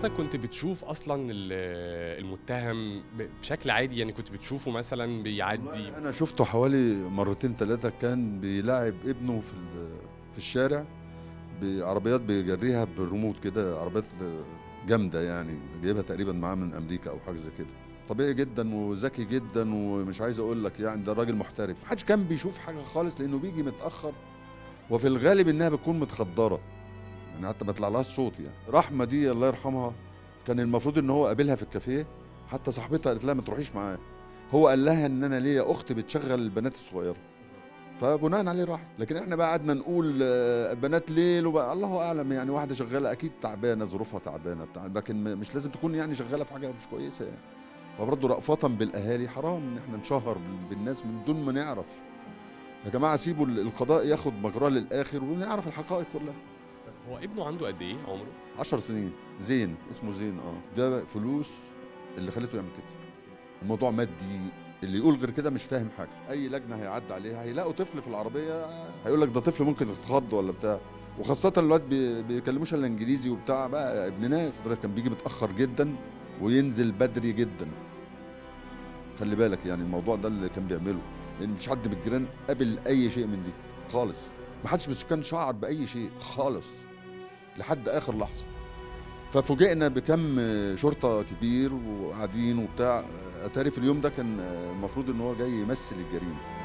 حضرتك كنت بتشوف اصلا ال- المتهم ب- بشكل عادي يعني كنت بتشوفه مثلا بيعدي والله انا شفته حوالي مرتين ثلاثه كان بيلاعب ابنه في ال- في الشارع بعربيات بيجريها بالريموت كده عربيات جامده يعني جايبها تقريبا معاه من امريكا او حاجه زي كده طبيعي جدا وذكي جدا ومش عايز اقول لك يعني ده راجل محترف محدش كان بيشوف حاجه خالص لانه بيجي متاخر وفي الغالب انها بتكون متخدره يعني حتى ما طلعلهاش صوت يعني رحمه دي الله يرحمها كان المفروض ان هو قابلها في الكافيه حتى صاحبتها قالت لها ما تروحيش معاه هو قال لها ان انا ليا اخت بتشغل البنات الصغيره فبناء عليه راح لكن احنا بقى قعدنا نقول آه، بنات ليل وبقى الله اعلم يعني واحده شغاله اكيد تعبانه ظروفها تعبانه بتاع لكن م- مش لازم تكون يعني شغاله في حاجه مش كويسه يعني وبرضه رأفة بالاهالي حرام ان احنا نشهر بال- بالناس من دون ما نعرف يا جماعه سيبوا ال- القضاء ياخد مجراه للاخر ونعرف الحقائق كلها هو ابنه عنده قد ايه عمره؟ عشر سنين زين اسمه زين اه ده فلوس اللي خلته يعمل كده الموضوع مادي اللي يقول غير كده مش فاهم حاجه اي لجنه هيعدي عليها هيلاقوا طفل في العربيه هيقول لك ده طفل ممكن يتخض ولا بتاع وخاصة الواد بي- بيكلموش الا انجليزي وبتاع بقى ابن ناس ده كان بيجي متأخر جدا وينزل بدري جدا خلي بالك يعني الموضوع ده اللي كان بيعمله لان مفيش حد من الجيران قابل اي شيء من دي خالص ما حدش بس كان شعر باي شيء خالص لحد اخر لحظه ففوجئنا بكم شرطه كبير وقاعدين وبتاع اتاري في اليوم ده كان المفروض ان هو جاي يمثل الجريمه